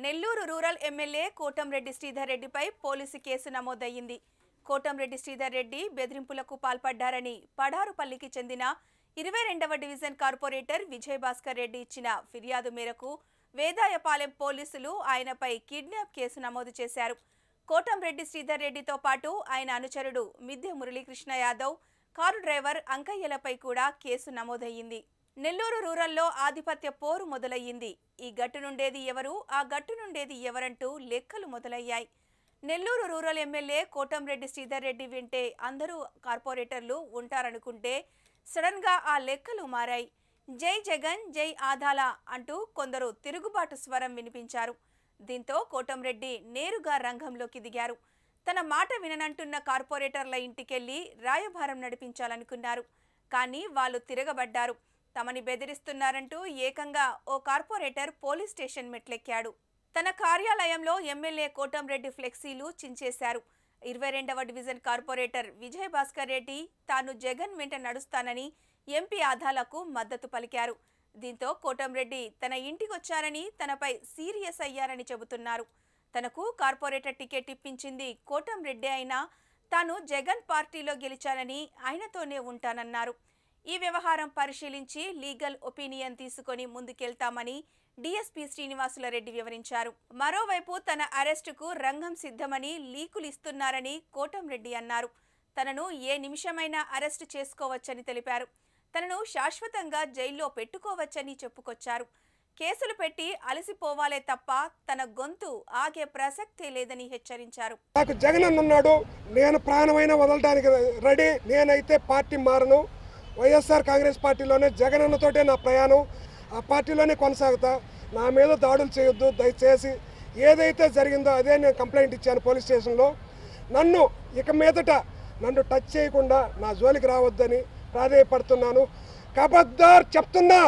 Nellore rural MLA Kotamreddy Sridhar రెడ్డిపై police case నమోదయ్యింది కోటంరెడ్డి శ్రీధర్ రెడ్డి బెదిరింపులకు పాల్పడ్డారని పడారుపల్లికి చెందిన ఇరవై రెండవ డివిజన్ కార్పొరేటర్ విజయభాస్కర్ రెడ్డి ఇచ్చిన ఫిర్యాదు మేరకు వేదాయపాలెం పోలీసులు ఆయనపై కిడ్నాప్ కేసు నమోదు చేశారు కోటంరెడ్డి శ్రీధర్ రెడ్డితో పాటు ఆయన అనుచరుడు మిద్దె మురళీకృష్ణ యాదవ్ కారు డ్రైవర్ అంకయ్యలపై కూడా కేసు నమోదయ్యింది నెల్లూరు రూరల్లో ఆధిపత్య పోరు మొదలయ్యింది ఈ గట్టు నుండేది ఎవరు ఆ గట్టు నుండేది ఎవరంటూ లెక్కలు మొదలయ్యాయి నెల్లూరు రూరల్ ఎమ్మెల్యే కోటంరెడ్డి శ్రీధర్ రెడ్డి వింటే అందరూ కార్పొరేటర్లు ఉంటారనుకుంటే సడన్ గా ఆ లెక్కలు మారాయి జై జగన్ జై ఆదాల అంటూ కొందరు తిరుగుబాటు స్వరం వినిపించారు దీంతో కోటంరెడ్డి నేరుగా రంగంలోకి దిగారు తన మాట విననంటున్న కార్పొరేటర్ల ఇంటికెళ్లి రాయభారం నడిపించాలనుకున్నారు కానీ వాళ్ళు తిరగబడ్డారు తమని బెదిరిస్తున్నారంటూ ఏకంగా ఓ కార్పొరేటర్ పోలీస్ స్టేషన్ మెట్లెక్కాడు తన కార్యాలయంలో ఎమ్మెల్యే కోటంరెడ్డి ఫ్లెక్సీలు చించేశారు ఇరవై రెండవ డివిజన్ కార్పొరేటర్ విజయ్ భాస్కర్ రెడ్డి తాను జగన్ వెంట నడుస్తానని ఎంపీ ఆధాలకు మద్దతు పలికారు దీంతో కోటంరెడ్డి తన ఇంటికొచ్చారని తనపై సీరియస్ అయ్యారని చెబుతున్నారు తనకు కార్పొరేటర్ టికెట్ ఇప్పించింది కోటంరెడ్డి అయినా తాను జగన్ పార్టీలో గెలిచానని ఆయనతోనే ఉంటానన్నారు ఈ వ్యవహారం పరిశీలించి లీగల్ ఒపీనియన్ తీసుకొని ముందుకెళ్తామని డీఎస్పీ శ్రీనివాసులరెడ్డి వివరించారు మరోవైపు తన అరెస్టుకు రంగం సిద్ధమని లీకులు ఇస్తున్నారని కోటంరెడ్డి అన్నారు తనను ఏ నిమిషమైనా అరెస్టు చేసుకోవచ్చని తెలిపారు తనను శాశ్వతంగా జైల్లో పెట్టుకోవచ్చని చెప్పుకొచ్చారు కేసులు పెట్టి అలసిపోవాలే తప్ప తన గొంతు ఆగే ప్రసక్తే లేదని హెచ్చరించారు నాకు జగన్ అన్న ఉన్నాడు నేను ప్రాణమైన వదలడానికి రెడీ నేనైతే పార్టీ మారను వైఎస్ఆర్ కాంగ్రెస్ పార్టీలోనే జగన్ అన్నతోటే నా ప్రయాణం ఆ పార్టీలోనే కొనసాగుతా నా మీద దాడులు చేయొద్దు దయచేసి ఏదైతే జరిగిందో అదే నేను కంప్లైంట్ ఇచ్చాను పోలీస్ స్టేషన్లో నన్ను ఇక మీదట నన్ను టచ్ చేయకుండా నా జోలికి రావద్దని ప్రాధేయపడుతున్నాను కబద్దార్ చెప్తున్నా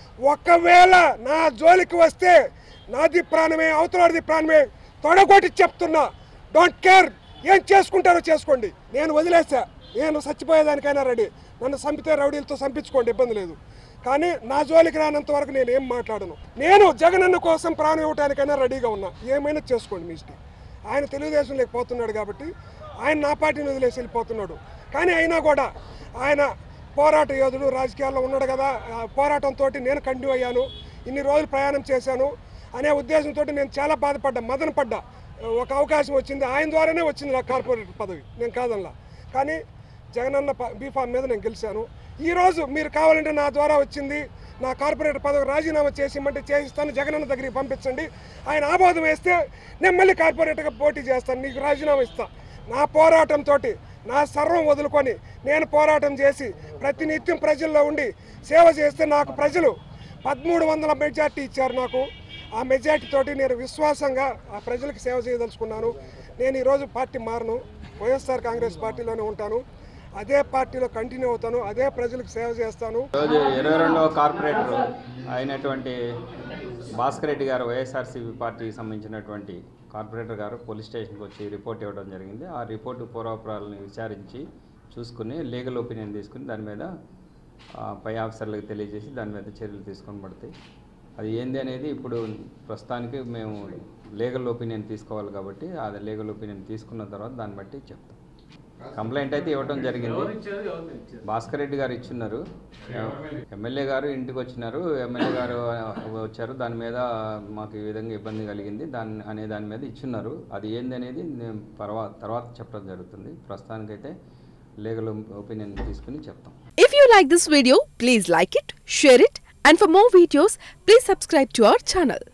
ఒకవేళ నా జోలికి వస్తే నాది ప్రాణమే అవతలది ప్రాణమే తొడగొట్టి చెప్తున్నా డోంట్ కేర్ ఏం చేసుకుంటారో చేసుకోండి నేను వదిలేసా నేను చచ్చిపోయేదానికైనా రెడీ నన్ను చంపితే రౌడీలతో చంపించుకోండి ఇబ్బంది లేదు కానీ నా జోలికి రానంత వరకు నేను ఏం మాట్లాడను నేను జగనన్న కోసం ప్రాణం ఇవ్వడానికైనా రెడీగా ఉన్నా ఏమైనా చేసుకోండి మీ ఇష్టం ఆయన తెలుగుదేశంలోకి పోతున్నాడు కాబట్టి ఆయన నా పార్టీని వదిలేసి వెళ్ళిపోతున్నాడు కానీ అయినా కూడా ఆయన పోరాట యోధుడు రాజకీయాల్లో ఉన్నాడు కదా ఆ పోరాటంతో నేను కంటిన్యూ అయ్యాను ఇన్ని రోజులు ప్రయాణం చేశాను అనే ఉద్దేశంతో నేను చాలా బాధపడ్డా మదన పడ్డా ఒక అవకాశం వచ్చింది ఆయన ద్వారానే వచ్చింది నా కార్పొరేటర్ పదవి నేను కాదనలా కానీ జగనన్న బీఫామ్ మీద నేను గెలిచాను ఈరోజు మీరు కావాలంటే నా ద్వారా వచ్చింది నా కార్పొరేటర్ పదవి రాజీనామా చేసి ఇమ్మంటే చేయిస్తాను జగనన్న దగ్గరికి పంపించండి ఆయన ఆబోధం వేస్తే నేను మళ్ళీ కార్పొరేటర్గా పోటీ చేస్తాను నీకు రాజీనామా ఇస్తా నా పోరాటంతో నా సర్వం వదులుకొని నేను పోరాటం చేసి ప్రతినిత్యం ప్రజల్లో ఉండి సేవ చేస్తే నాకు ప్రజలు పదమూడు వందల మెజార్టీ ఇచ్చారు నాకు ఆ మెజార్టీ తోటి నేను విశ్వాసంగా ఆ ప్రజలకు సేవ చేయదలుచుకున్నాను నేను ఈరోజు పార్టీ మారను వైఎస్ఆర్ కాంగ్రెస్ పార్టీలోనే ఉంటాను అదే పార్టీలో కంటిన్యూ అవుతాను అదే ప్రజలకు సేవ చేస్తాను రోజు ఇరవై రెండవ కార్పొరేటర్ అయినటువంటి భాస్కర్ రెడ్డి గారు వైఎస్ఆర్సీపీ పార్టీకి సంబంధించినటువంటి కార్పొరేటర్ గారు పోలీస్ స్టేషన్కి వచ్చి రిపోర్ట్ ఇవ్వడం జరిగింది ఆ రిపోర్టు పూర్వపురాలను విచారించి చూసుకుని లీగల్ ఒపీనియన్ తీసుకుని దాని మీద ఆ, పై ఆఫీసర్లకు తెలియజేసి దాని మీద చర్యలు తీసుకొని పడతాయి అది ఏంది అనేది ఇప్పుడు ప్రస్తుతానికి మేము లీగల్ ఒపీనియన్ తీసుకోవాలి కాబట్టి అది లీగల్ ఒపీనియన్ తీసుకున్న తర్వాత దాన్ని బట్టి చెప్తాం కంప్లైంట్ అయితే ఇవ్వడం జరిగింది భాస్కర్ రెడ్డి గారు ఇచ్చున్నారు ఎమ్మెల్యే గారు ఇంటికి వచ్చినారు ఎమ్మెల్యే గారు వచ్చారు దాని మీద మాకు ఈ విధంగా ఇబ్బంది కలిగింది దాని అనే దాని మీద ఇచ్చున్నారు అది ఏంది అనేది నేను తర్వాత తర్వాత చెప్పడం జరుగుతుంది ప్రస్తుతానికైతే లీగల్ ఒపీనియన్ తీసుకుని చెప్తాం If you like this video, please like it, share it, and for more videos, please subscribe to our channel.